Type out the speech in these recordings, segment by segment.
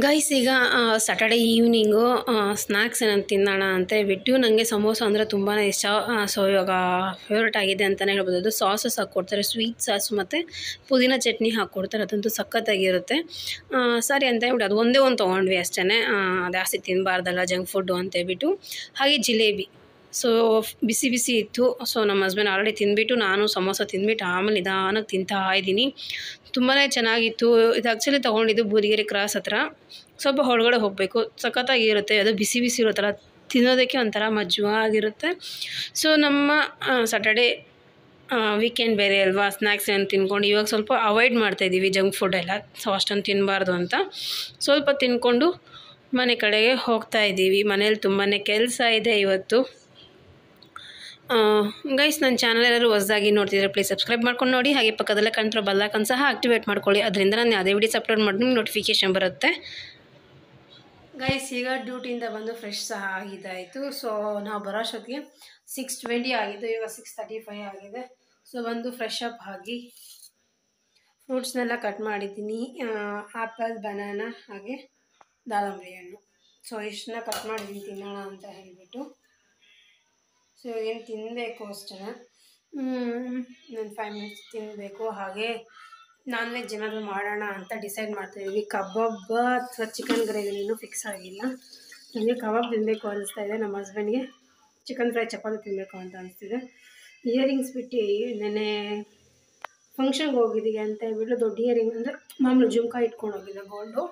Guys ಈಗ Saturday evening snacks ಏನಂತ ತಿನ್ನೋಣ ಅಂತ ಹೇಳ್ಬಿಟ್ಟು ನನಗೆ ಸಮೋಸ ಅಂದರೆ ತುಂಬಾ ಇಷ್ಟ ಸೊ ಇವಾಗ ಫೇವ್ರೇಟ್ ಆಗಿದೆ ಅಂತಲೇ ಹೇಳ್ಬೋದು ಅದು ಸಾಸಸ್ ಹಾಕ್ಕೊಡ್ತಾರೆ ಸ್ವೀಟ್ ಸಾಸ್ ಮತ್ತು ಪುದೀನ ಚಟ್ನಿ ಹಾಕ್ಕೊಡ್ತಾರೆ ಅದಂತೂ ಸಖತ್ತಾಗಿರುತ್ತೆ ಆ, ಸರಿ ಅಂತ ಹೇಳ್ಬಿಟ್ಟು ಅದು ಒಂದೇ ಒಂದು ತೊಗೊಂಡ್ವಿ ಅಷ್ಟೇ ಜಾಸ್ತಿ ತಿನ್ನಬಾರ್ದಲ್ಲ ಜಂಕ್ ಫುಡ್ಡು ಅಂತ ಹೇಳ್ಬಿಟ್ಟು ಹಾಗೆ ಜಿಲೇಬಿ ಸೊ ಬಿಸಿ ಬಿಸಿ ಇತ್ತು ಸೊ ನಮ್ಮ ಹಸ್ಬೆಂಡ್ ಆಲ್ರೆಡಿ ತಿಂದ್ಬಿಟ್ಟು ನಾನು ಸಮೋಸ ತಿಂದ್ಬಿಟ್ಟು ಆಮೇಲೆ ನಿಧಾನಕ್ಕೆ ತಿಂತಾ ಇದ್ದೀನಿ ತುಂಬಾ ಚೆನ್ನಾಗಿತ್ತು ಇದು ಆ್ಯಕ್ಚುಲಿ ತೊಗೊಂಡಿದ್ದು ಬೂದಿಗೆರೆ ಕ್ರಾಸ್ ಹತ್ರ ಸ್ವಲ್ಪ ಹೊರಗಡೆ ಹೋಗಬೇಕು ಸಖತ್ತಾಗಿರುತ್ತೆ ಅದು ಬಿಸಿ ಬಿಸಿ ಇರುತ್ತಲ್ಲ ತಿನ್ನೋದಕ್ಕೆ ಒಂಥರ ಮಜ್ವಾಗಿರುತ್ತೆ ಸೊ ನಮ್ಮ ಸ್ಯಾಟರ್ಡೇ ವೀಕೆಂಡ್ ಬೇರೆ ಅಲ್ವಾ ಸ್ನ್ಯಾಕ್ಸ್ ಏನು ತಿನ್ಕೊಂಡು ಇವಾಗ ಸ್ವಲ್ಪ ಅವಾಯ್ಡ್ ಮಾಡ್ತಾಯಿದ್ದೀವಿ ಜಂಕ್ ಫುಡ್ ಎಲ್ಲ ಸೊ ಅಷ್ಟೊಂದು ತಿನ್ನಬಾರ್ದು ಅಂತ ಸ್ವಲ್ಪ ತಿನ್ಕೊಂಡು ಮನೆ ಕಡೆಗೆ ಹೋಗ್ತಾ ಇದ್ದೀವಿ ಮನೇಲಿ ತುಂಬಾ ಕೆಲಸ ಇದೆ ಇವತ್ತು ಗೈಸ್ ನನ್ನ ಚಾನಲ್ ಎಲ್ಲರೂ ಹೊಸದಾಗಿ ನೋಡ್ತಿದ್ರೆ ಪ್ಲೀಸ್ ಸಬ್ಸ್ಕ್ರೈಬ್ ಮಾಡ್ಕೊಂಡು ನೋಡಿ ಹಾಗೆ ಪಕ್ಕದಲ್ಲೇ ಕಾಣ್ತಿರೋ ಬಲ್ಲಾಕನ್ ಸಹ ಆಕ್ಟಿವೇಟ್ ಮಾಡ್ಕೊಳ್ಳಿ ಅದರಿಂದ ನಾನು ಯಾವುದೇ ವಿಡಿಯೋಸ್ ಅಪ್ಲೋಡ್ ಮಾಡಿ ನಿಮ್ಗೆ ನೋಟಿಫಿಕೇಶನ್ ಬರುತ್ತೆ ಗೈಸ್ ಈಗ ಡ್ಯೂಟಿಯಿಂದ ಬಂದು ಫ್ರೆಶ್ ಸಹ ಆಗಿದ್ದಾಯಿತು ಸೊ ನಾವು ಬರೋ ಅಷ್ಟೊತ್ತಿಗೆ ಸಿಕ್ಸ್ ಟ್ವೆಂಟಿ ಆಗಿದ್ದು ಇವಾಗ ಸಿಕ್ಸ್ ತರ್ಟಿ ಫೈವ್ ಆಗಿದೆ ಸೊ ಬಂದು ಫ್ರೆಶ್ ಅಪ್ ಆಗಿ ಫ್ರೂಟ್ಸ್ನೆಲ್ಲ ಕಟ್ ಮಾಡಿದ್ದೀನಿ ಆ್ಯಪಲ್ ಬನಾನಾ ಹಾಗೆ ದಾಳಂಬರಿ ಹಣ್ಣು ಸೊ ಇಷ್ಟನ್ನ ಕಟ್ ಮಾಡಿದ್ದೀನಿ ತಿನ್ನೋಣ ಅಂತ ಹೇಳಿಬಿಟ್ಟು ಸೊ ಏನು ತಿನ್ನಬೇಕು ಅಷ್ಟೇ ನಾನು ಫೈವ್ ಮಿನಿಟ್ಸ್ ತಿನ್ನಬೇಕು ಹಾಗೆ ನಾನ್ ವೆಜ್ ಏನಾದರೂ ಮಾಡೋಣ ಅಂತ ಡಿಸೈಡ್ ಮಾಡ್ತಾಯಿದ್ವಿ ಕಬಾಬ್ ಅಥವಾ ಚಿಕನ್ ಗ್ರೇವಿ ಇನ್ನೂ ಫಿಕ್ಸ್ ಆಗಿಲ್ಲ ನನಗೆ ಕಬಾಬ್ ತಿನ್ನಬೇಕು ಅನಿಸ್ತಾ ಇದೆ ನಮ್ಮ ಹಸ್ಬೆಂಡ್ಗೆ ಚಿಕನ್ ಫ್ರೈ ಚಪಾತಿ ತಿನ್ನಬೇಕು ಅಂತ ಅನಿಸ್ತಿದೆ ಇಯರಿಂಗ್ಸ್ ಬಿಟ್ಟು ನೆನ್ನೆ ಫಂಕ್ಷನ್ಗೆ ಹೋಗಿದ್ದೀವಿ ಅಂತ ಹೇಳ್ಬಿಟ್ಟು ದೊಡ್ಡ ಇಯರಿಂಗ್ ಅಂದರೆ ಮಾಮೂಲು ಜುಮ್ಕಾ ಇಟ್ಕೊಂಡು ಹೋಗಿದ್ದೆ ಗೋಲ್ಡು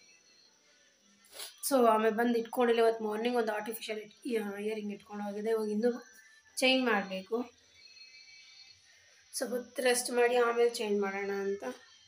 ಸೊ ಆಮೇಲೆ ಬಂದು ಇಟ್ಕೊಂಡಿಲ್ಲ ಇವತ್ತು ಮಾರ್ನಿಂಗ್ ಒಂದು ಆರ್ಟಿಫಿಷಿಯಲ್ ಇಯರಿಂಗ್ ಇಟ್ಕೊಂಡು ಹೋಗಿದೆ ಇವಾಗ ಇನ್ನೂ ಚೇಂಜ್ ಮಾಡಬೇಕು ಸ್ವಲ್ಪ ರೆಸ್ಟ್ ಮಾಡಿ ಆಮೇಲೆ ಚೇಂಜ್ ಮಾಡೋಣ ಅಂತ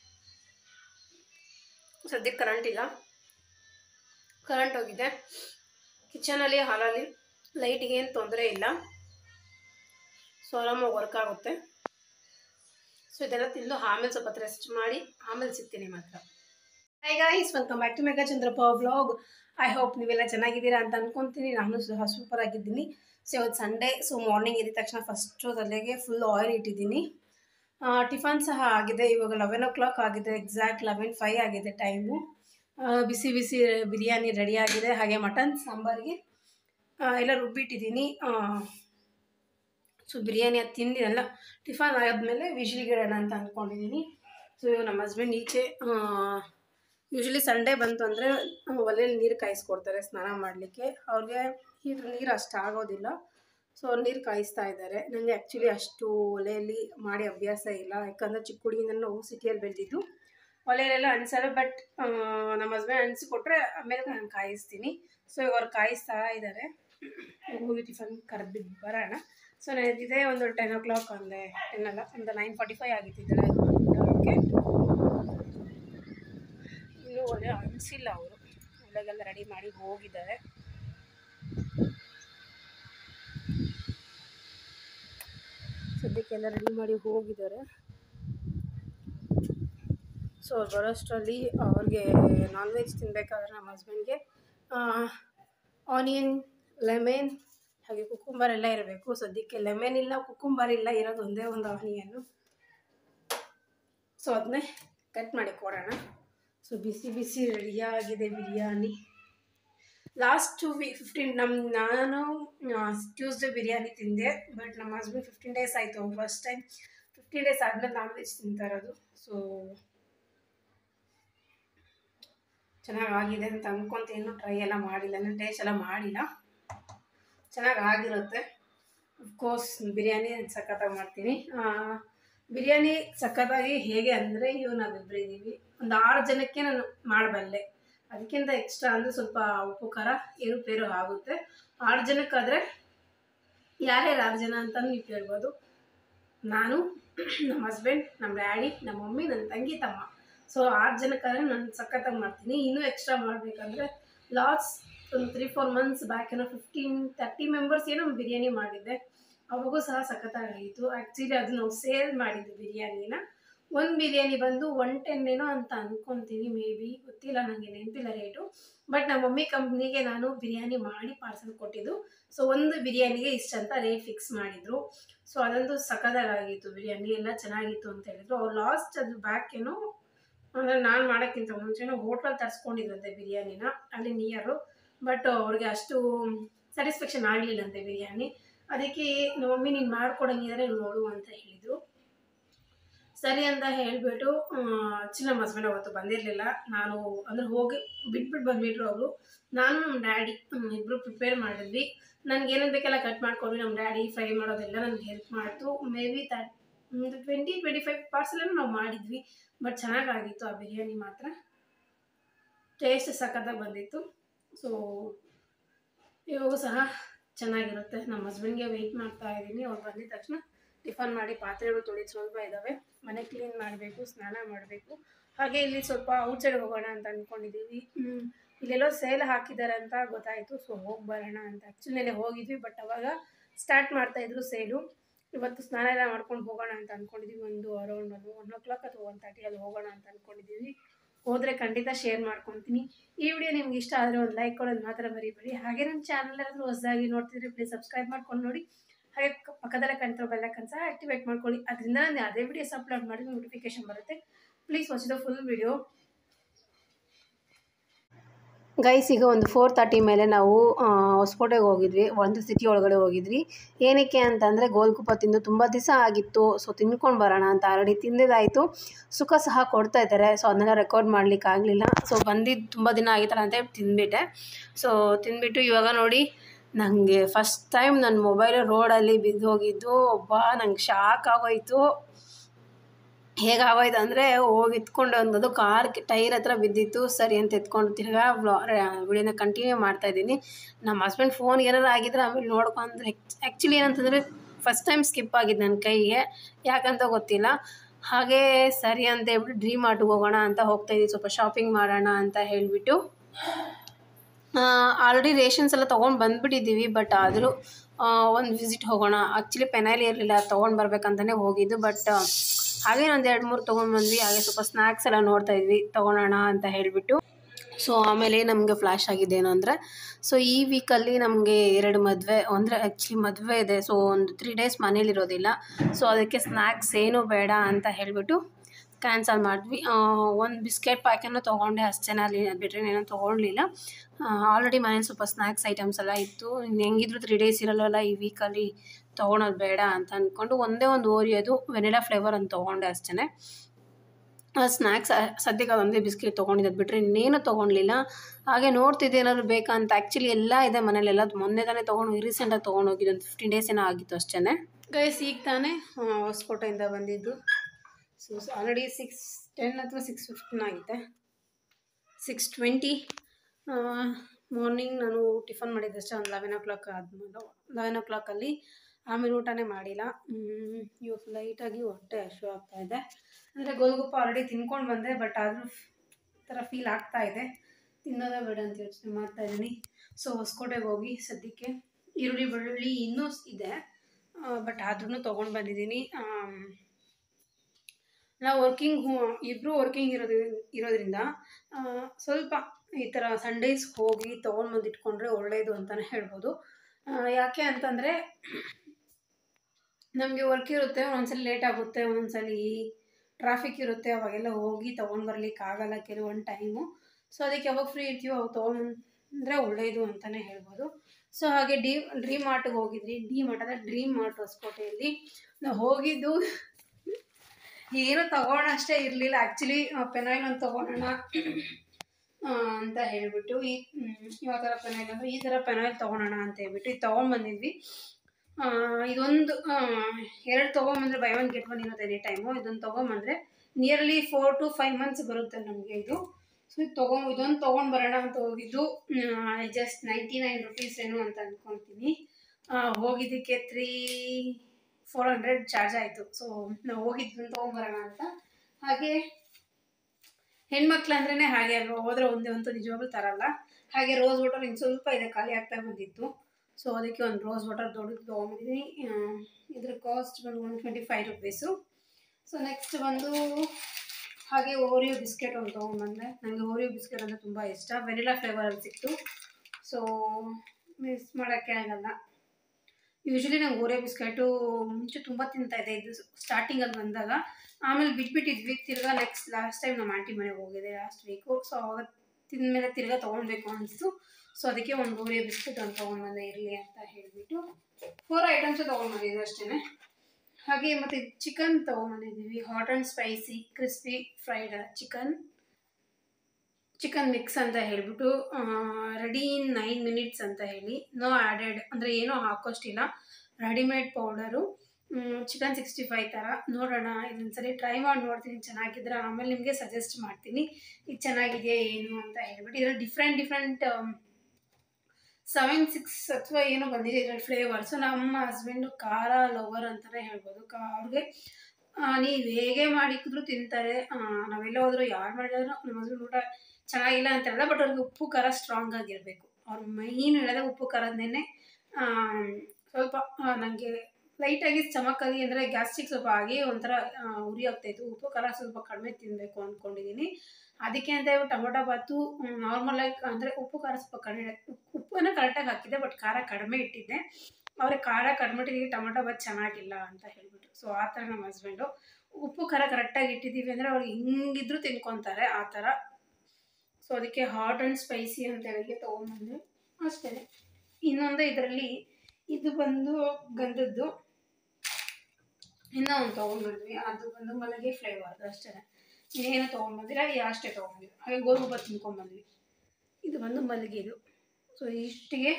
ಸದ್ಯಕ್ಕೆ ಕರೆಂಟ್ ಇಲ್ಲ ಕರೆಂಟ್ ಹೋಗಿದೆ ಕಿಚನಲ್ಲಿ ಹಾಲಲ್ಲಿ ಲೈಟಿಗೆ ಏನು ತೊಂದರೆ ಇಲ್ಲ ಸೊ ಆರಾಮಾಗಿ ವರ್ಕ್ ಆಗುತ್ತೆ ಸೊ ಇದೆಲ್ಲ ತಿಂದು ಆಮೇಲೆ ಸ್ವಲ್ಪ ರೆಸ್ಟ್ ಮಾಡಿ ಆಮೇಲೆ ಸಿಗ್ತೀನಿ ಮಾತ್ರ hi guys welcome back to mega Chandrappa vlog I hope ನೀವೆಲ್ಲ ಚೆನ್ನಾಗಿದ್ದೀರಾ ಅಂತ ಅನ್ಕೊಂತೀನಿ ನಾನು ಸಹ ಸೂಪರ್ ಆಗಿದ್ದೀನಿ ಸೊ ಇವತ್ತು ಸಂಡೇ ಸೊ ಮಾರ್ನಿಂಗ್ ಎದ್ದ ತಕ್ಷಣ ಫಸ್ಟು ತಲೆಗೆ ಫುಲ್ ಆಯಿಲ್ ಇಟ್ಟಿದ್ದೀನಿ ಟಿಫನ್ ಸಹ ಆಗಿದೆ ಇವಾಗ ಲೆವೆನ್ ಓ ಕ್ಲಾಕ್ ಆಗಿದೆ ಎಕ್ಸಾಕ್ಟ್ ಲೆವೆನ್ ಫೈ ಆಗಿದೆ ಟೈಮು ಬಿಸಿ ಬಿಸಿ ಬಿರಿಯಾನಿ ರೆಡಿ ಆಗಿದೆ ಹಾಗೆ ಮಟನ್ ಸಾಂಬಾರಿಗೆ ಆ, ಎಲ್ಲ ರುಬ್ಬಿಟ್ಟಿದ್ದೀನಿ ಸೊ ಬಿರಿಯಾನಿ ಅದು ತಿಂದಿನಲ್ಲ ಟಿಫನ್ ಆದಮೇಲೆ ವಿಶ್ಲಿಗಿಡೋಣ ಅಂತ ಅಂದ್ಕೊಂಡಿದ್ದೀನಿ ಸೊ ಇವಾಗ ನಮ್ಮ ಹಸ್ಬೆಂಡ್ ಈಚೆ ಯೂಶ್ವಲಿ ಸಂಡೇ ಬಂತು ಅಂದರೆ ಒಲೆಯಲ್ಲಿ ನೀರು ಕಾಯಿಸ್ಕೊಡ್ತಾರೆ ಸ್ನಾನ ಮಾಡಲಿಕ್ಕೆ ಅವ್ರಿಗೆ ಹೀಟ್ ನೀರು ಅಷ್ಟು ಆಗೋದಿಲ್ಲ ಸೊ ಅವ್ರು ನೀರು ಕಾಯಿಸ್ತಾ ಇದ್ದಾರೆ ನನಗೆ ಆ್ಯಕ್ಚುಲಿ ಅಷ್ಟು ಒಲೆಯಲ್ಲಿ ಮಾಡಿ ಅಭ್ಯಾಸ ಇಲ್ಲ ಯಾಕಂದರೆ ಚಿಕ್ಕ ಹುಡುಗಿಯಿಂದ ನಾವು ಸಿಟಿಯಲ್ಲಿ ಬೆಳೆದಿದ್ದು ಒಲೆಯಲ್ಲೆಲ್ಲ ಅನಿಸಲ್ಲ ಬಟ್ ನಮ್ಮ ಹಸ್ಬೆಂಡ್ ಅನಿಸ್ಕೊಟ್ರೆ ಆಮೇಲೆ ನಾನು ಕಾಯಿಸ್ತೀನಿ ಸೊ ಇವಾಗ ಅವ್ರು ಕಾಯಿಸ್ತಾ ಇದ್ದಾರೆ ಹೋಗಿ ಟಿಫನ್ ಕರೆದ್ಬಿಟ್ಟು ಬರೋಣ ಸೊ ನಾನು ಇದೇ ಒಂದು ಟೆನ್ ಓ ಕ್ಲಾಕ್ ಅಂದರೆ ಟೆನ್ ಅಲ್ಲ ಒಂದು ನೈನ್ ಫಾರ್ಟಿ ಫೈವ್ ಆಗಿತ್ತಿದ್ದಾರೆ ಅದಕ್ಕೆ ಇನ್ನೂ ಒಳ್ಳೆ ಅನಿಸಿಲ್ಲ ಅವರು ಒಳಗೆಲ್ಲ ರೆಡಿ ಮಾಡಿ ಹೋಗಿದ್ದಾರೆ ಸದ್ಯಕ್ಕೆಲ್ಲ ರೆಡಿ ಮಾಡಿ ಹೋಗಿದ್ದಾರೆ ಸೊ ಅವ್ರು ಬರೋಷ್ಟರಲ್ಲಿ ಅವ್ರಿಗೆ ನಾನ್ ವೆಜ್ ತಿನ್ನಬೇಕಾದ್ರೆ ನಮ್ಮ ಹಸ್ಬೆಂಡ್ಗೆ ಆನಿಯನ್ ಲೆಮನ್ ಹಾಗೆ ಕುಕ್ಕುಂಬರ್ ಎಲ್ಲ ಇರಬೇಕು ಸದ್ಯಕ್ಕೆ ಲೆಮನ್ ಇಲ್ಲ ಕುಕ್ಕುಂಬರ್ ಇಲ್ಲ ಇರೋದು ಒಂದೇ ಒಂದು ಆನಿಯನ್ನು ಸೊ ಅದನ್ನೇ ಕಟ್ ಮಾಡಿ ಕೊಡೋಣ ಸೊ ಬಿಸಿ ಬಿಸಿ ರೆಡಿಯಾಗಿದೆ biryani last two week fifteen ನಮ್ಮ ನಾನು ಟ್ಯೂಸ್ಡೇ ಬಿರಿಯಾನಿ ತಿಂದೆ ಬಟ್ ನಮ್ಮ ಹಸ್ಬೆಂಡ್ ಫಿಫ್ಟೀನ್ ಡೇಸ್ ಆಯಿತು ಫಸ್ಟ್ ಟೈಮ್ ಫಿಫ್ಟೀನ್ ಡೇಸ್ ಆದಮೇಲೆ ನಾನ್ ವೆಜ್ ತಿಂತಾ ಇರೋದು ಸೊ ಚೆನ್ನಾಗಾಗಿದೆ ಅಂತ ಅಂದ್ಕೊಂತ ಇನ್ನೂ ಟ್ರೈ ಎಲ್ಲ ಮಾಡಿಲ್ಲ ನಾನು ಟೇಸ್ಟ್ ಎಲ್ಲ ಮಾಡಿಲ್ಲ ಚೆನ್ನಾಗಿ ಆಗಿರುತ್ತೆ ಅಫ್ಕೋರ್ಸ್ ಬಿರಿಯಾನಿ ಸಖತ್ತಾಗಿ ಮಾಡ್ತೀನಿ ಆ, ಬಿರಿಯಾನಿ ಸಖತ್ತಾಗಿ ಹೇಗೆ ಅಂದರೆ ಇವು ನಾವಿಬ್ಬರು ಇದ್ದೀವಿ ಒಂದು ಆರು ಜನಕ್ಕೆ ನಾನು ಮಾಡಬಲ್ಲೆ ಅದಕ್ಕಿಂತ ಎಕ್ಸ್ಟ್ರಾ ಅಂದರೆ ಸ್ವಲ್ಪ ಉಪ್ಪು ಖಾರ ಏರುಪೇರು ಆಗುತ್ತೆ ಆರು ಜನಕ್ಕಾದರೆ ಯಾರ್ಯಾರು ಆರು ಜನ ಅಂತ ನೀವು ಕೇಳ್ಬೋದು ನಾನು ನಮ್ಮ ಹಸ್ಬೆಂಡ್ ನಮ್ಮ ಡ್ಯಾಡಿ ನಮ್ಮ ಮಮ್ಮಿ ನನ್ನ ತಂಗಿ ತಮ್ಮ ಸೊ ಆರು ಜನಕ್ಕಾದ್ರೆ ನಾನು ಸಖತ್ತಾಗಿ ಮಾಡ್ತೀನಿ ಇನ್ನೂ ಎಕ್ಸ್ಟ್ರಾ ಮಾಡಬೇಕಂದ್ರೆ ಲಾಸ್ಟ್ ಒಂದು ತ್ರೀ ಫೋರ್ ಮಂತ್ಸ್ ಬ್ಯಾಕ್ ಏನೋ ಫಿಫ್ಟೀನ್ ತರ್ಟಿ ಮೆಂಬರ್ಸ್ ಏನೋ ಬಿರಿಯಾನಿ ಮಾಡಿದ್ದೆ ಅವಾಗೂ ಸಹ ಸಖತ್ತಾಗಿತ್ತು ಆ್ಯಕ್ಚುಲಿ ಅದು ನಾವು ಸೇಲ್ ಮಾಡಿದ್ದು ಬಿರಿಯಾನಿನ ಒಂದು ಬಿರಿಯಾನಿ ಬಂದು ಒನ್ ಟೆನ್ ಏನೋ ಅಂತ ಅಂದ್ಕೊತೀನಿ ಮೇ ಬಿ ಗೊತ್ತಿಲ್ಲ ನನಗೆ ನೆನಪಿಲ್ಲ ರೇಟು ಬಟ್ ನಮ್ಮ ಮಮ್ಮಿ ಕಂಪ್ನಿಗೆ ನಾನು ಬಿರಿಯಾನಿ ಮಾಡಿ ಪಾರ್ಸಲ್ ಕೊಟ್ಟಿದ್ದು ಸೊ ಒಂದು ಬಿರಿಯಾನಿಗೆ ಇಷ್ಟಂತ ರೇಟ್ ಫಿಕ್ಸ್ ಮಾಡಿದರು ಸೊ ಅದಂತೂ ಸಖತ್ತಾಗಿತ್ತು ಬಿರಿಯಾನಿ ಎಲ್ಲ ಚೆನ್ನಾಗಿತ್ತು ಅಂತ ಹೇಳಿದ್ರು ಅವ್ರು ಲಾಸ್ಟ್ ಅದು ಬ್ಯಾಕ್ ಏನೋ ಅಂದರೆ ನಾನು ಮಾಡೋಕ್ಕಿಂತ ಮುಂಚೆನೂ ಹೋಟ್ಲಲ್ಲಿ ತರಿಸ್ಕೊಂಡಿದ್ದಂತೆ ಬಿರಿಯಾನಿನ ಅಲ್ಲಿ ನಿಯರು ಬಟ್ ಅವ್ರಿಗೆ ಅಷ್ಟು ಸ್ಯಾಟಿಸ್ಫ್ಯಾಕ್ಷನ್ ಆಗಲಿಲ್ಲಂತೆ ಬಿರಿಯಾನಿ ಅದಕ್ಕೆ ನಮ್ಮ ಮಮ್ಮಿ ನೀನು ಮಾಡ್ಕೊಡಂಗಿದ್ರೆ ನೋಡು ಅಂತ ಹೇಳಿದರು ಸರಿ ಅಂತ ಹೇಳಿಬಿಟ್ಟು ಚಿನ್ನ ಹಸ್ಬೆಂಡ್ ಅವತ್ತು ಬಂದಿರಲಿಲ್ಲ ನಾನು ಅಂದ್ರೆ ಹೋಗಿ ಬಿಟ್ಬಿಟ್ಟು ಬಂದ್ಬಿಟ್ರು ಅವರು ನಾನು ನಮ್ಮ ಡ್ಯಾಡಿ ಇಬ್ಬರು ಪ್ರಿಪೇರ್ ಮಾಡಿದ್ವಿ ನನಗೆ ಏನೇನು ಬೇಕೆಲ್ಲ ಕಟ್ ಮಾಡ್ಕೊಡ್ವಿ ನಮ್ಮ ಡ್ಯಾಡಿ ಫ್ರೈ ಮಾಡೋದೆಲ್ಲ ನನಗೆ ಹೆಲ್ಪ್ ಮಾಡ್ತು ಮೇ ಬಿ ತರ್ಟ್ ಒಂದು ಟ್ವೆಂಟಿ ಟ್ವೆಂಟಿ ಫೈವ್ ಪಾರ್ಸೆಲನ್ನು ನಾವು ಮಾಡಿದ್ವಿ ಬಟ್ ಚೆನ್ನಾಗಾಗಿತ್ತು ಆ ಬಿರಿಯಾನಿ ಮಾತ್ರ ಟೇಸ್ಟ್ ಸಖತ್ತಾಗಿ ಬಂದಿತ್ತು ಸೊ ಇವಾಗೂ ಸಹ ಚೆನ್ನಾಗಿರುತ್ತೆ ನಮ್ಮ ಹಸ್ಬೆಂಡ್ಗೆ ವೆಯ್ಟ್ ಮಾಡ್ತಾ ಇದ್ದೀನಿ ಅವ್ರು ಬಂದಿದ ತಕ್ಷಣ ಟಿಫನ್ ಮಾಡಿ ಪಾತ್ರೆಗಳು ತೊಳೆದು ಸ್ವಲ್ಪ ಇದ್ದಾವೆ ಮನೆ ಕ್ಲೀನ್ ಮಾಡಬೇಕು ಸ್ನಾನ ಮಾಡಬೇಕು ಹಾಗೆ ಇಲ್ಲಿ ಸ್ವಲ್ಪ ಔಟ್ಸೈಡ್ ಹೋಗೋಣ ಅಂತ ಅಂದ್ಕೊಂಡಿದ್ದೀವಿ ಹ್ಮ್. ಇಲ್ಲೆಲ್ಲೋ ಸೇಲ್ ಹಾಕಿದ್ದಾರೆ ಅಂತ ಗೊತ್ತಾಯಿತು ಸೊ ಹೋಗಿ ಬರೋಣ ಅಂತ ಆ್ಯಕ್ಚುಲಿ ಹೋಗಿದ್ವಿ ಬಟ್ ಅವಾಗ ಸ್ಟಾರ್ಟ್ ಮಾಡ್ತಾ ಇದ್ರು ಸೇಲು ಇವತ್ತು ಸ್ನಾನ ಎಲ್ಲ ಮಾಡ್ಕೊಂಡು ಹೋಗೋಣ ಅಂತ ಅಂದ್ಕೊಂಡಿದ್ದೀವಿ ಒಂದು ಅರೌಂಡ್ ಒಂದು ಒನ್ ಓ ಕ್ಲಾಕ್ ಅಥವಾ ಒನ್ ತರ್ಟಿ ಅಲ್ಲಿ ಹೋಗೋಣ ಅಂತ ಅಂದ್ಕೊಂಡಿದ್ದೀವಿ ಹೋದರೆ ಖಂಡಿತ ಶೇರ್ ಮಾಡ್ಕೊತೀನಿ ಈ ವಿಡಿಯೋ ನಿಮ್ಗೆ ಇಷ್ಟ ಆದರೆ ಒಂದು ಲೈಕ್ ಕೊಡೋದು ಮಾತ್ರ ಮರಿಬೇಡಿ ಹಾಗೆ ನನ್ನ ಚಾನಲ್ ಏನಾದರೂ ಹೊಸದಾಗಿ ನೋಡ್ತಿದ್ರೆ ಪ್ಲೀಸ್ ಸಬ್ಸ್ಕ್ರೈಬ್ ಮಾಡ್ಕೊಂಡು ನೋಡಿ ಹಾಗೆ ಕ- ಪಕ್ಕದಲ್ಲೇ ಕಂತಿರೋ ಬೆಲ್ಲಕ್ಕನ್ ಸಹ ಆಕ್ಟಿವೇಟ್ ಮಾಡ್ಕೊಳ್ಳಿ ಅದರಿಂದ ನಾನು ಯಾವುದೇ ವಿಡಿಯೋಸ್ ಅಪ್ಲೋಡ್ ಮಾಡಿದ್ರೆ ನೋಟಿಫಿಕೇಶನ್ ಬರುತ್ತೆ please watch the full video guys ಈಗ ಒಂದು ಫೋರ್ ತರ್ಟಿ ಮೇಲೆ ನಾವು ಆ, ಹೊಸಕೋಟೆಗೆ ಹೋಗಿದ್ವಿ ಒಂದು ಸಿಟಿ ಒಳಗಡೆ ಹೋಗಿದ್ವಿ ಏನಕ್ಕೆ ಅಂತಂದರೆ ಗೋಲ್ಗುಪ್ಪ ತಿಂದು ತುಂಬ ದಿವಸ ಆಗಿತ್ತು ಸೊ ತಿನ್ಕೊಂಡು ಬರೋಣ ಅಂತ ಆಲ್ರೆಡಿ ತಿಂದಿದ್ದಾಯಿತು ಸುಖ ಸಹ ಕೊಡ್ತಾ ಇದ್ದಾರೆ ಸೊ ಅದನ್ನೆಲ್ಲ ರೆಕಾರ್ಡ್ ಮಾಡ್ಲಿಕ್ಕೆ ಆಗಲಿಲ್ಲ ಸೊ ಬಂದಿದ್ದು ತುಂಬ ದಿನ ಆಗಿತ್ತಲ್ಲ ಅಂತ ಹೇಳಿ ತಿಂದ್ಬಿಟ್ಟೆ ಸೊ ತಿಂದ್ಬಿಟ್ಟು ಇವಾಗ ನೋಡಿ ನನಗೆ ಫಸ್ಟ್ ಟೈಮ್ ನನ್ನ ಮೊಬೈಲ್ ರೋಡಲ್ಲಿ ಬಿದ್ದೋಗಿದ್ದು ಒಬ್ಬ ನಂಗೆ ಶಾಕ್ ಆಗೋಯ್ತು ಹೇಗಾಗೋಯ್ತು ಅಂದರೆ ಹೋಗಿ ಎತ್ಕೊಂಡು ಬಂದದು ಕಾರ್ ಟೈರ್ ಹತ್ರ ಬಿದ್ದಿತ್ತು ಸರಿ ಅಂತ ಎತ್ಕೊಂಡು ತಿರ್ಗಾ ವ್ಲಾ ವಿಡಿಯೋನ ಕಂಟಿನ್ಯೂ ಮಾಡ್ತಾ ಇದ್ದೀನಿ ನಮ್ಮ ಹಸ್ಬೆಂಡ್ ಫೋನ್ ಏನಾರು ಆಗಿದ್ರೆ ಆಮೇಲೆ ನೋಡ್ಕೊಂಡ್ರೆ ಆ್ಯಕ್ಚುಲಿ ಏನಂತಂದರೆ ಫಸ್ಟ್ ಟೈಮ್ ಸ್ಕಿಪ್ ಆಗಿದ್ದು ನನ್ನ ಕೈಗೆ ಯಾಕಂತ ಗೊತ್ತಿಲ್ಲ ಹಾಗೆ ಸರಿ ಅಂತ ಹೇಳ್ಬಿಟ್ಟು ಡ್ರೀಮ್ ಆರ್ಟ್ಗೆ ಹೋಗೋಣ ಅಂತ ಹೋಗ್ತಾ ಇದ್ದೀವಿ ಸ್ವಲ್ಪ ಶಾಪಿಂಗ್ ಮಾಡೋಣ ಅಂತ ಹೇಳಿಬಿಟ್ಟು ಆಲ್ರೆಡಿ ರೇಷನ್ಸ್ ಎಲ್ಲ ತೊಗೊಂಡು ಬಂದುಬಿಟ್ಟಿದ್ದೀವಿ ಬಟ್ ಆದರೂ ಒಂದು ವಿಸಿಟ್ ಹೋಗೋಣ ಆ್ಯಕ್ಚುಲಿ ಪೆನಾಯಿಲ್ ಇರಲಿಲ್ಲ ತೊಗೊಂಡು ಬರ್ಬೇಕಂತಲೇ ಹೋಗಿದ್ದು ಬಟ್ ಹಾಗೆ ಒಂದು ಎರಡು ಮೂರು ತೊಗೊಂಡು ಬಂದ್ವಿ ಹಾಗೆ ಸ್ವಲ್ಪ ಸ್ನ್ಯಾಕ್ಸ್ ಎಲ್ಲ ನೋಡ್ತಾ ಇದ್ವಿ ತೊಗೊಳೋಣ ಅಂತ ಹೇಳಿಬಿಟ್ಟು ಸೊ ಆಮೇಲೆ ನಮಗೆ ಫ್ಲ್ಯಾಶ್ ಆಗಿದ್ದೇನು ಅಂದರೆ ಸೊ ಈ ವೀಕಲ್ಲಿ ನಮಗೆ ಎರಡು ಮದುವೆ ಅಂದರೆ ಆ್ಯಕ್ಚುಲಿ ಮದುವೆ ಇದೆ ಸೊ ಒಂದು ತ್ರೀ ಡೇಸ್ ಮನೇಲಿರೋದಿಲ್ಲ ಸೊ ಅದಕ್ಕೆ ಸ್ನ್ಯಾಕ್ಸ್ ಏನೂ ಬೇಡ ಅಂತ ಹೇಳಿಬಿಟ್ಟು ಕ್ಯಾನ್ಸಲ್ ಮಾಡಿದ್ವಿ ಒಂದು ಬಿಸ್ಕೆಟ್ ಪ್ಯಾಕನ್ನು ತೊಗೊಂಡೆ ಅಷ್ಟೇ ಅಲ್ಲಿ ಅದು ಬಿಟ್ಟರೆ ಏನೂ ತೊಗೊಳ್ಲಿಲ್ಲ ಆಲ್ರೆಡಿ ಮನೇಲಿ ಸ್ವಲ್ಪ ಸ್ನ್ಯಾಕ್ಸ್ ಐಟಮ್ಸ್ ಎಲ್ಲ ಇತ್ತು ಇನ್ನು ಹೆಂಗಿದ್ರು ತ್ರೀ ಡೇಸ್ ಇರಲ್ಲಲ್ಲ ಈ ವೀಕಲ್ಲಿ ತೊಗೊಳೋದು ಬೇಡ ಅಂತ ಅಂದ್ಕೊಂಡು ಒಂದೇ ಒಂದು ಓರಿಯೋದು ವೆನಿಲಾ ಫ್ಲೇವರ್ ಅಂತ ತೊಗೊಂಡೆ ಅಷ್ಟೇ ಸ್ನ್ಯಾಕ್ಸ್ ಸದ್ಯಕ್ಕೆ ಅದೊಂದೇ ಬಿಸ್ಕೆಟ್ ತೊಗೊಂಡಿದ್ದು ಅದು ಬಿಟ್ಟರೆ ಇನ್ನೇನು ತೊಗೊಳ್ಲಿಲ್ಲ ಹಾಗೆ ನೋಡ್ತಿದ್ದೆ ಏನಾದ್ರು ಬೇಕಾ ಅಂತ ಆ್ಯಕ್ಚುಲಿ ಎಲ್ಲ ಇದೆ ಮನೇಲೆಲ್ಲ ಮೊನ್ನೆ ತಾನೇ ತೊಗೊಂಡು ರೀಸೆಂಟಾಗಿ ತೊಗೊಂಡು ಹೋಗಿದ್ದು ಒಂದು ಫಿಫ್ಟೀನ್ ಡೇಸ್ ಏನೋ ಆಗಿತ್ತು ಅಷ್ಟೇ ಗೈಸ್ ಈಗ ತಾನೇ ಹೊಸಕೋಟೆಯಿಂದ ಬಂದಿದ್ದು ಸೊ ಆಲ್ರೆಡಿ ಸಿಕ್ಸ್ ಟೆನ್ ಅಥವಾ ಸಿಕ್ಸ್ ಫಿಫ್ಟೀನ್ ಆಗಿದೆ ಸಿಕ್ಸ್ ಟ್ವೆಂಟಿ ಮಾರ್ನಿಂಗ್ ನಾನು ಟಿಫನ್ ಮಾಡಿದ್ದಷ್ಟೇ ಒಂದು ಲೆವೆನ್ ಓ ಕ್ಲಾಕ್ ಆದಮೇಲೆ ಲೆವೆನ್ ಓ ಕ್ಲಾಕಲ್ಲಿ ಆಮೇಲೆ ಊಟನೇ ಮಾಡಿಲ್ಲ ಮ್, ಇವತ್ತು ಲೈಟಾಗಿ ಹೊಟ್ಟೆ ಹಶು ಆಗ್ತಾ ಇದೆ ಅಂದರೆ ಗೋಲ್ಗುಪ್ಪ ಆಲ್ರೆಡಿ ತಿನ್ಕೊಂಡು ಬಂದೆ ಬಟ್ ಆದರೂ ಥರ ಫೀಲ್ ಆಗ್ತಾ ಇದೆ ತಿನ್ನೋದೇ ಬೇಡ ಅಂತ ಯೋಚನೆ ಮಾಡ್ತಾ ಇದ್ದೀನಿ ಸೊ ಹೊಸಕೋಟೆಗೆ ಹೋಗಿ ಸದ್ಯಕ್ಕೆ ಈರುಳ್ಳಿ ಬೆಳ್ಳುಳ್ಳಿ ಇನ್ನೂ ಇದೆ ಬಟ್ ಆದ್ರೂ ತೊಗೊಂಡು ಬಂದಿದ್ದೀನಿ ಆಮ್, ನಾವು ವರ್ಕಿಂಗ್ ಇಬ್ಬರು ವರ್ಕಿಂಗ್ ಇರೋದ್ರಿ ಇರೋದ್ರಿಂದ ಆ, ಸ್ವಲ್ಪ ಈ ಥರ ಸಂಡೇಸ್ ಹೋಗಿ ತೊಗೊಂಡು ಬಂದು ಇಟ್ಕೊಂಡ್ರೆ ಒಳ್ಳೆಯದು ಅಂತಲೇ ಹೇಳ್ಬೋದು ಆ, ಯಾಕೆ ಅಂತಂದರೆ ನಮಗೆ ವರ್ಕ್ ಇರುತ್ತೆ ಒಂದೊಂದ್ಸಲಿ ಲೇಟ್ ಆಗುತ್ತೆ ಒಂದೊಂದ್ಸಲಿ ಟ್ರಾಫಿಕ್ ಇರುತ್ತೆ ಅವಾಗೆಲ್ಲ ಹೋಗಿ ತೊಗೊಂಡು ಬರ್ಲಿಕ್ಕೆ ಆಗಲ್ಲ ಕೆಲವೊಂದು ಟೈಮು ಸೊ ಅದಕ್ಕೆ ಯಾವಾಗ ಫ್ರೀ ಇರ್ತೀವೋ ಅವಾಗ ತೊಗೊಂಡ್ರೆ ಒಳ್ಳೆಯದು ಅಂತಲೇ ಹೇಳ್ಬೋದು ಸೊ ಹಾಗೆ ಡಿ ಡ್ರೀಮ್ ಆರ್ಟ್ಗೆ ಹೋಗಿದ್ವಿ ಡಿ ಮಾರ್ಟ್ ಅಂದರೆ ಡ್ರೀಮ್ ಮಾರ್ಟ್ ಹೊಸಕೋಟೆಯಲ್ಲಿ ನಾವು ಹೋಗಿದ್ದು ಏನು ತಗೊಳ್ಳೋಷ್ಟೇ ಇರಲಿಲ್ಲ ಆ್ಯಕ್ಚುಲಿ ಪೆನಾಯಿಲ್ ಒಂದು ತೊಗೊಳೋಣ ಆ, ಅಂತ ಹೇಳ್ಬಿಟ್ಟು ಈ ಮ್, ಯಾವ ಥರ ಪೆನಾಯಿಲ್ ಅಂದರೆ ಈ ಥರ ಪೆನಾಯಿಲ್ ತೊಗೊಳೋಣ ಅಂತ ಹೇಳ್ಬಿಟ್ಟು ಇದು ತೊಗೊಂಬಂದಿದ್ವಿ ಆ, ಇದೊಂದು ಎರಡು ತೊಗೊಂಬಂದ್ರೆ ಬೈ ಒನ್ ಗೆಟ್ ಒನ್ ಇರೋದು ಎನಿ ಟೈಮು ಇದೊಂದು ತೊಗೊಂಬಂದ್ರೆ nearly four to five months ಬರುತ್ತೆ ನಮಗೆ ಇದು ಸೊ ಇದು ತೊಗೊಂಡು ಇದೊಂದು ತೊಗೊಂಡು ಬರೋಣ ಅಂತ ಹೋಗಿದ್ದು ಜಸ್ಟ್ ನೈಂಟಿ ನೈನ್ ರುಪೀಸ್ ಏನು ಅಂತ ಅಂದ್ಕೊತೀನಿ ಆ, ಹೋಗಿದ್ದಕ್ಕೆ ತ್ರೀ ಫೋರ್ ಹಂಡ್ರೆಡ್ ಚಾರ್ಜ್ ಆಯಿತು ಸೊ ನಾವು ಹೋಗಿದ್ವಿ ತೊಗೊಂಬರೋಣ ಅಂತ ಹಾಗೆ ಹೆಣ್ಮಕ್ಳು ಅಂದ್ರೇ ಹಾಗೆ ಅಲ್ವಾ ಹೋದ್ರೆ ಒಂದೇ ಒಂದು ನಿಜವಾಗ್ಲೂ ತರಲ್ಲ ಹಾಗೆ ರೋಸ್ ವಾಟರ್ ಇನ್ನು ಸ್ವಲ್ಪ ಇದೆ ಖಾಲಿ ಆಗ್ತಾ ಬಂದಿತ್ತು ಸೊ ಅದಕ್ಕೆ ಒಂದು ರೋಸ್ ವಾಟರ್ ದೊಡ್ಡದು ತೊಗೊಂಡಿದ್ದೀನಿ ಇದ್ರ ಕಾಸ್ಟ್ ಬಂದು one twenty five rupees so next ಬಂದು ಹಾಗೆ ಓರಿಯೋ ಬಿಸ್ಕೆಟ್ ಒಂದು ತೊಗೊಂಬಂದೆ ನನಗೆ ಓರಿಯೋ ಬಿಸ್ಕೆಟ್ ಅಂದರೆ ತುಂಬ ಇಷ್ಟ ವೆನಿಲಾ ಫ್ಲೇವರಲ್ಲಿ ಸಿಕ್ತು ಸೊ ಮಿಸ್ ಮಾಡೋಕ್ಕೆ ಆಗಲ್ಲ ಯೂಶ್ವಲಿ ನಂಗೆ ಓರಿಯೋ ಬಿಸ್ಕೆಟು ಮುಂಚೆ ತುಂಬ ತಿಂತಾಯಿದ್ದೆ ಇದು ಸ್ಟಾರ್ಟಿಂಗಲ್ಲಿ ಬಂದಾಗ ಆಮೇಲೆ ಬಿಟ್ಬಿಟ್ಟಿದ್ವಿ ತಿರ್ಗಾ ನೆಕ್ಸ್ಟ್ ಲಾಸ್ಟ್ ಟೈಮ್ ನಮ್ಮ ಆಂಟಿ ಮನೆಗೆ ಹೋಗಿದ್ದೆ ಲಾಸ್ಟ್ ವೀಕು ಸೊ ಅವಾಗ ತಿಂದಮೇಲೆ ತಿರ್ಗಾ ತೊಗೊಳ್ಬೇಕು ಅನಿಸ್ತು ಸೊ ಅದಕ್ಕೆ ಒಂದು ಓರಿಯೋ ಬಿಸ್ಕೆಟ್ ಒಂದು ತೊಗೊಂಡ್ಬಂದೆ ಇರಲಿ ಅಂತ ಹೇಳಿಬಿಟ್ಟು ಫೋರ್ ಐಟಮ್ಸು ತೊಗೊಂಡ್ಬಂದಿದ್ದು ಅಷ್ಟೇ ಹಾಗೆ ಮತ್ತು ಚಿಕನ್ ತೊಗೊಂಬಂದಿದ್ದೀವಿ hot and spicy crispy fried chicken chicken mix ಅಂತ ಹೇಳಿಬಿಟ್ಟು ರೆಡಿ ಇನ್ ನೈನ್ ಮಿನಿಟ್ಸ್ ಅಂತ ಹೇಳಿ ನೋ ಆ್ಯಡೆಡ್ ಅಂದರೆ ಏನೂ ಹಾಕೋಷ್ಟಿಲ್ಲ readymade powder chicken sixty five ಥರ ನೋಡೋಣ ಇದೊಂದ್ಸರಿ ಟ್ರೈ ಮಾಡಿ ನೋಡ್ತೀನಿ ಚೆನ್ನಾಗಿದ್ರೆ ಆಮೇಲೆ ನಿಮಗೆ ಸಜೆಸ್ಟ್ ಮಾಡ್ತೀನಿ ಇದು ಚೆನ್ನಾಗಿದೆಯಾ ಏನು ಅಂತ ಹೇಳ್ಬಿಟ್ಟು ಇದರಲ್ಲಿ ಡಿಫ್ರೆಂಟ್ ಡಿಫ್ರೆಂಟ್ ಸೆವೆನ್ ಸಿಕ್ಸ್ ಅಥವಾ ಏನೋ ಬಂದಿದೆ ಇದರಲ್ಲಿ ಫ್ಲೇವರ್ಸು ನಮ್ಮ ಹಸ್ಬೆಂಡು ಖಾರ ಲವರ್ ಅಂತಲೇ ಹೇಳ್ಬೋದು ಕಾ ಅವ್ರಿಗೆ ನೀವು ಹೇಗೆ ಮಾಡಿಕಿದ್ರು ತಿಂತಾರೆ ನಾವೆಲ್ಲ ಹೋದ್ರು ಯಾರು ಮಾಡಿದ್ರು ನಮ್ಮ ಹಸ್ಬೆಂಡ್ ಊಟ ಚೆನ್ನಾಗಿಲ್ಲ ಅಂತ ಹೇಳಲ್ಲ ಬಟ್ ಅವ್ರಿಗೆ ಉಪ್ಪು ಖಾರ ಸ್ಟ್ರಾಂಗ್ ಆಗಿರಬೇಕು ಅವ್ರು ಮೈನ್ ಹೇಳೋದೇ ಉಪ್ಪು ಖಾರದನ್ನೇ ಸ್ವಲ್ಪ ನನಗೆ ಲೈಟಾಗಿ ಚಮಕಾಗಿ ಅಂದರೆ ಗ್ಯಾಸ್ಟ್ರಿಕ್ ಸ್ವಲ್ಪ ಆಗಿ ಒಂಥರ ಉರಿ ಆಗ್ತಾಯಿತ್ತು ಉಪ್ಪು ಖಾರ ಸ್ವಲ್ಪ ಕಡಿಮೆ ತಿನ್ನಬೇಕು ಅಂದ್ಕೊಂಡಿದ್ದೀನಿ ಅದಕ್ಕೆ ಅಂತ ಹೇಳ್ಬಿಟ್ಟು ಟೊಮೊಟೊ ಬಾತು ನಾರ್ಮಲಾಗಿ ಅಂದರೆ ಉಪ್ಪು ಖಾರ ಸ್ವಲ್ಪ ಕಡಿಮೆ ಉಪ್ಪನ್ನು ಕರೆಕ್ಟಾಗಿ ಹಾಕಿದ್ದೆ ಬಟ್ ಖಾರ ಕಡಿಮೆ ಇಟ್ಟಿದ್ದೆ ಅವ್ರಿಗೆ ಖಾರ ಕಡಿಮೆ ಇಟ್ಟಿದ್ದೀವಿ ಟೊಮೊಟೊ ಬಾತ್ ಚೆನ್ನಾಗಿಲ್ಲ ಅಂತ ಹೇಳ್ಬಿಟ್ಟು ಸೊ ಆ ಥರ ನಮ್ಮ ಹಸ್ಬೆಂಡು ಉಪ್ಪು ಖಾರ ಕರೆಕ್ಟಾಗಿ ಇಟ್ಟಿದ್ದೀವಿ ಅಂದರೆ ಅವ್ರಿಗೆ ಹಿಂಗಿದ್ರು ತಿನ್ಕೊತಾರೆ ಆ ಥರ ಸೊ ಅದಕ್ಕೆ ಹಾಟ್ ಆ್ಯಂಡ್ ಸ್ಪೈಸಿ ಅಂತ ಹೇಳಿ ತೊಗೊಂಡ್ಬಂದು ಅಷ್ಟೇ ಇನ್ನೊಂದು ಇದರಲ್ಲಿ ಇದು ಬಂದು ಗಂಧದ್ದು ಇನ್ನೂ ಒಂದು ತೊಗೊಂಡ್ಬಂದ್ವಿ ಅದು ಬಂದು ಮಲಗೆ ಫ್ಲೇವರ್ ಅಷ್ಟೇ ಇನ್ನೇನು ತೊಗೊಂಡ್ಬಂದಿಲ್ಲ ಅಷ್ಟೇ ತೊಗೊಂಡ್ವಿ ಹಾಗೆ ಗೋಧುಮ ತಿನ್ಕೊಂಡ್ಬಂದ್ವಿ ಇದು ಬಂದು ಮಲಗಿದು ಸೊ ಇಷ್ಟಿಗೆ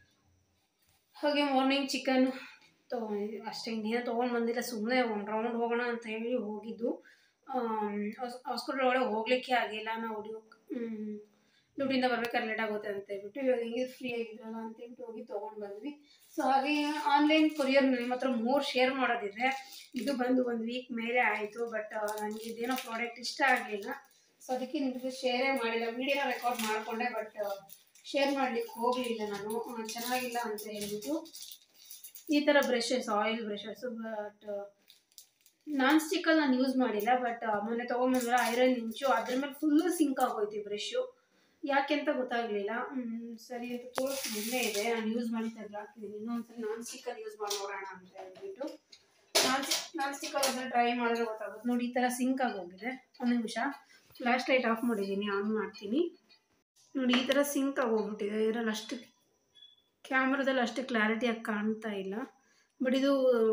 ಹಾಗೆ ಮಾರ್ನಿಂಗ್ ಚಿಕನ್ ತೊಗೊಂಡಿದ್ವಿ ಅಷ್ಟೇ ಇನ್ನೇನು ತೊಗೊಂಡು ಬಂದಿಲ್ಲ ಸುಮ್ಮನೆ ಒಂದು ರೌಂಡ್ ಹೋಗೋಣ ಅಂತ ಹೇಳಿ ಹೋಗಿದ್ದು ಹಾಸ್ಪಿಟ್ಲ್ ಒಳಗೆ ಹೋಗಲಿಕ್ಕೆ ಆಗಿಲ್ಲ ನಾವು ಡ್ಯೂಟಿಯಿಂದ ಬರ್ಬೇಕಾದ್ರೆ ಲೇಟ್ ಆಗುತ್ತೆ ಅಂತ ಹೇಳ್ಬಿಟ್ಟು ಇವಾಗ ಹಿಂಗೆ ಫ್ರೀ ಆಗಿದ್ರಲ್ಲ ಅಂತ ಹೇಳ್ಬಿಟ್ಟು ಹೋಗಿ ತೊಗೊಂಡು ಬಂದ್ವಿ ಸೊ ಹಾಗೆ ಆನ್ಲೈನ್ ಕೊರಿಯರ್ ನಿಮ್ಮ ಹತ್ರ ಮೂರು ಶೇರ್ ಮಾಡೋದಿದೆ ಇದು ಬಂದು ಒಂದು ವೀಕ್ ಮೇಲೆ ಆಯಿತು ಬಟ್ ನನಗೆ ಇದೇನೋ ಪ್ರಾಡಕ್ಟ್ ಇಷ್ಟ ಆಗಲಿಲ್ಲ ಸೊ ಅದಕ್ಕೆ ನಿಮಗೆ ಶೇರೇ ಮಾಡಿಲ್ಲ ವೀಡಿಯೋನ ರೆಕಾರ್ಡ್ ಮಾಡಿಕೊಂಡೆ ಬಟ್ ಶೇರ್ ಮಾಡಲಿಕ್ಕೆ ಹೋಗಲಿಲ್ಲ ನಾನು ಚೆನ್ನಾಗಿಲ್ಲ ಅಂತ ಹೇಳ್ಬಿಟ್ಟು ಈ ಥರ brushes oil brushes but non ಸ್ಟಿಕ್ಕಲ್ಲಿ ನಾನು ಯೂಸ್ ಮಾಡಿಲ್ಲ ಬಟ್ ಮೊನ್ನೆ ತೊಗೊಂಬಂದ್ರೆ ಐರನ್ ಇಂಚು ಅದ್ರ ಮೇಲೆ ಫುಲ್ಲು ಸಿಂಕ್ ಆಗೋಯ್ತು ಬ್ರಷು ಯಾಕೆ ಅಂತ ಗೊತ್ತಾಗಲಿಲ್ಲ ಸರಿ ಅಂತ ತೋರಿಸಿ ಇಲ್ಲೇ ಇದೆ ನಾನು ಯೂಸ್ ಮಾಡಿ ತೆಗೆದು ಹಾಕಿದ್ದೀನಿ ಇನ್ನೊಂದ್ಸರಿ ನಾನ್ ಸ್ಟಿಕ್ಕಲ್ಲಿ ಯೂಸ್ ಮಾಡಿ ನೋಡೋಣ ಅಂತ ಹೇಳ್ಬಿಟ್ಟು ನಾನ್ ನಾನ್ ಸ್ಟಿಕ್ಕಲ್ಲಿ ಅದನ್ನ ಟ್ರೈ ಮಾಡಿದ್ರೆ ಗೊತ್ತಾಗುತ್ತೆ ನೋಡಿ ಈ ಥರ ಸಿಂಕ್ ಆಗೋಗಿದೆ ಒಂದು ನಿಮಿಷ ಫ್ಲ್ಯಾಶ್ ಲೈಟ್ ಆಫ್ ಮಾಡಿದ್ದೀನಿ ಆನ್ ಮಾಡ್ತೀನಿ ನೋಡಿ ಈ ಥರ ಸಿಂಕ್ ಆಗೋಗ್ಬಿಟ್ಟಿದೆ ಇದರಲ್ಲಿ ಅಷ್ಟು ಕ್ಯಾಮ್ರಾದಲ್ಲಿ ಅಷ್ಟು ಕ್ಲಾರಿಟಿಯಾಗಿ ಕಾಣ್ತಾ ಇಲ್ಲ ಬಟ್ ಇದು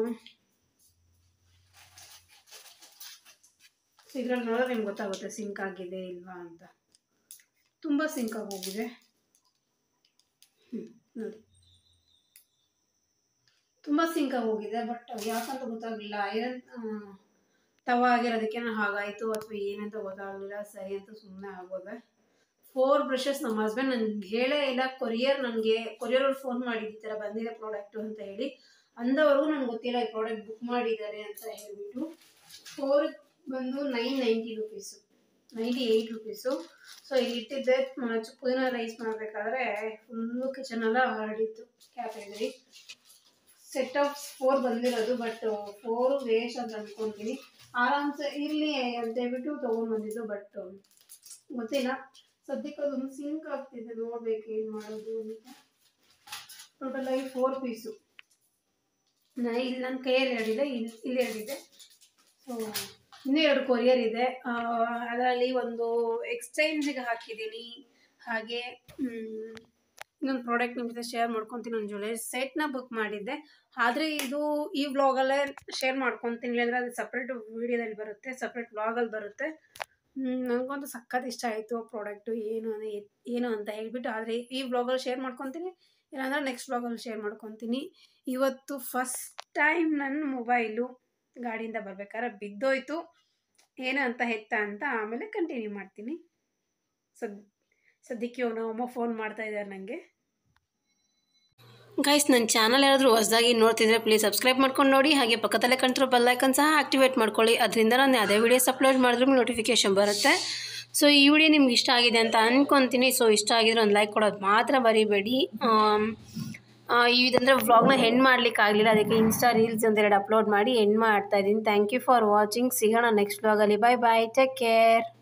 ಇದ್ರಲ್ಲಿ ನೋಡಿದ್ರೆ ನಿಮ್ಗೆ ಗೊತ್ತಾಗುತ್ತೆ ಸಿಂಕ್ ಆಗಿದೆ ಇಲ್ವಾ ಅಂತ ತುಂಬ ಸಿಂಕ್ ಆಗೋಗಿದೆ ಹ್ಞೂ ನೋಡಿ ತುಂಬ ಸಿಂಕ್ ಆಗೋಗಿದೆ ಬಟ್ ಯಾಕಂತ ಗೊತ್ತಾಗಲಿಲ್ಲ ಐರನ್ ತವ ಆಗಿರೋದಕ್ಕೆ ಹಾಗಾಯಿತು ಅಥವಾ ಏನಂತ ಗೊತ್ತಾಗಲಿಲ್ಲ ಸರಿ ಅಂತ ಸುಮ್ಮನೆ ಆಗೋದೆ ಫೋರ್ ಬ್ರಷಸ್ ನಮ್ಮ ಹಸ್ಬೆಂಡ್ ನನಗೆ ಹೇಳೇ ಇಲ್ಲ ಕೊರಿಯರ್ ನನಗೆ ಕೊರಿಯರ್ ಅವ್ರು ಫೋನ್ ಮಾಡಿದ್ದು ಈ ಥರ ಬಂದಿದೆ ಪ್ರಾಡಕ್ಟು ಅಂತ ಹೇಳಿ ಅಂದವರೆಗೂ ನನಗೆ ಗೊತ್ತಿಲ್ಲ ಈ ಪ್ರಾಡಕ್ಟ್ ಬುಕ್ ಮಾಡಿದ್ದಾರೆ ಅಂತ ಹೇಳ್ಬಿಟ್ಟು ಫೋರ್ ಬಂದು nine ninety rupees ninety eight rupees so ಇಲ್ಲಿ ಇಟ್ಟಿದ್ದೆ ಪುದೀನ ರೈಸ್ ಮಾಡಬೇಕಾದ್ರೆ ಫುಲ್ಲು ಕಿಚನೆಲ್ಲ ಹರಡಿತ್ತು ಕ್ಯಾಬೇಜರಿ ಸೆಟ್ ಆಫ್ ಫೋರ್ ಬಂದಿರೋದು ಬಟ್ ಫೋರು ವೇಸ್ಟ್ ಅಂತ ಅಂದ್ಕೊತೀನಿ ಆರಾಮ್ಸೆ ಇರಲಿ ಅಂತ ಹೇಳ್ಬಿಟ್ಟು ತೊಗೊಂಡ್ಬಂದಿದ್ದು ಬಟ್ ಗೊತ್ತಿಲ್ಲ ಸದ್ಯಕ್ಕೆ ಅದೊಂದು ಸಿಂಕ್ ಆಗ್ತಿದೆ ನೋಡ್ಬೇಕು ಏನು ಮಾಡೋದು ಅಂತ ಟೋಟಲ್ ಆಗಿ ಫೋರ್ ಪೀಸು ನಾ ಇಲ್ಲಿ ನನ್ನ ಕೈಯಲ್ಲಿ ಎರಡಿದೆ ಇಲ್ಲಿ ಇಲ್ಲಿ ಎರಡಿದೆ ಸೊ ಇನ್ನೂ ಎರಡು ಕೊರಿಯರ್ ಇದೆ ಅದರಲ್ಲಿ ಒಂದು ಎಕ್ಸ್ಚೇಂಜಿಗೆ ಹಾಕಿದ್ದೀನಿ ಹಾಗೆ ಇನ್ನೊಂದು ಪ್ರಾಡಕ್ಟ್ ನಿಮ್ಮ ಜೊತೆ ಶೇರ್ ಮಾಡ್ಕೊತೀನಿ ಒಂದು ಜ್ಯುವೆಲರಿ ಸೆಟ್ನ ಬುಕ್ ಮಾಡಿದ್ದೆ ಆದರೆ ಇದು ಈ ವ್ಲಾಗಲ್ಲೇ ಶೇರ್ ಮಾಡ್ಕೊತೀನಿ ಅಂದರೆ ಅದು ಸಪ್ರೇಟ್ ವೀಡಿಯೋದಲ್ಲಿ ಬರುತ್ತೆ ಸಪ್ರೇಟ್ ವ್ಲಾಗಲ್ಲಿ ಬರುತ್ತೆ ನನಗಂತೂ ಸಖತ್ ಇಷ್ಟ ಆಯಿತು ಪ್ರಾಡಕ್ಟು ಏನು ಏನು ಅಂತ ಹೇಳ್ಬಿಟ್ಟು ಆದರೆ ಈ ವ್ಲಾಗಲ್ಲಿ ಶೇರ್ ಮಾಡ್ಕೊತೀನಿ ಇಲ್ಲಾಂದ್ರೆ ನೆಕ್ಸ್ಟ್ ವ್ಲಾಗಲ್ಲಿ ಶೇರ್ ಮಾಡ್ಕೊತೀನಿ ಇವತ್ತು ಫಸ್ಟ್ ಟೈಮ್ ನನ್ನ ಮೊಬೈಲು ಗಾಡಿಯಿಂದ ಬರ್ಬೇಕಾದ್ರೆ ಬಿದ್ದೋಯ್ತು ಏನು ಅಂತ ಹೆತ್ತ ಅಂತ ಆಮೇಲೆ ಕಂಟಿನ್ಯೂ ಮಾಡ್ತೀನಿ ಸದ್ ಸದ್ಯಕ್ಕೆ ಅವನು ಅಮ್ಮ ಫೋನ್ ಮಾಡ್ತಾ ಇದ್ದಾರೆ ನನಗೆ ಗೈಸ್ ನನ್ನ ಚಾನಲ್ ಯಾರಾದರೂ ಹೊಸದಾಗಿ ನೋಡ್ತಿದ್ರೆ ಪ್ಲೀಸ್ ಸಬ್ಸ್ಕ್ರೈಬ್ ಮಾಡ್ಕೊಂಡು ನೋಡಿ ಹಾಗೆ ಪಕ್ಕದಲ್ಲೇ ಕಂಟಿರೋ ಬೆಲ್ಲೈಕನ್ ಸಹ ಆಕ್ಟಿವೇಟ್ ಮಾಡ್ಕೊಳ್ಳಿ ಅದರಿಂದ ನಾನು ಯಾವುದೇ ವೀಡಿಯೋಸ್ ಅಪ್ಲೋಡ್ ಮಾಡಿದ್ರೂ ನೋಟಿಫಿಕೇಷನ್ ಬರುತ್ತೆ ಸೊ ಈ ವಿಡಿಯೋ ನಿಮ್ಗೆ ಇಷ್ಟ ಆಗಿದೆ ಅಂತ ಅಂದ್ಕೊತೀನಿ ಸೊ ಇಷ್ಟ ಆಗಿದ್ರೆ ಒಂದು ಲೈಕ್ ಕೊಡೋದು ಮಾತ್ರ ಬರೀಬೇಡಿ ಇದಂದರೆ ವ್ಲಾಗ್ನ ಹೆಣ್ಣು ಮಾಡ್ಲಿಕ್ಕೆ ಆಗಲಿಲ್ಲ ಅದಕ್ಕೆ ಇನ್ಸ್ಟಾ ರೀಲ್ಸ್ ಒಂದೆರಡು ಅಪ್ಲೋಡ್ ಮಾಡಿ ಹೆಣ್ಣು ಮಾಡ್ತಾ ಇದ್ದೀನಿ ಥ್ಯಾಂಕ್ ಯು ಫಾರ್ ವಾಚಿಂಗ್ ಸಿಗೋಣ ನೆಕ್ಸ್ಟ್ ವ್ಲಾಗಲ್ಲಿ ಬಾಯ್ ಬಾಯ್ ಟೇಕ್ ಕೇರ್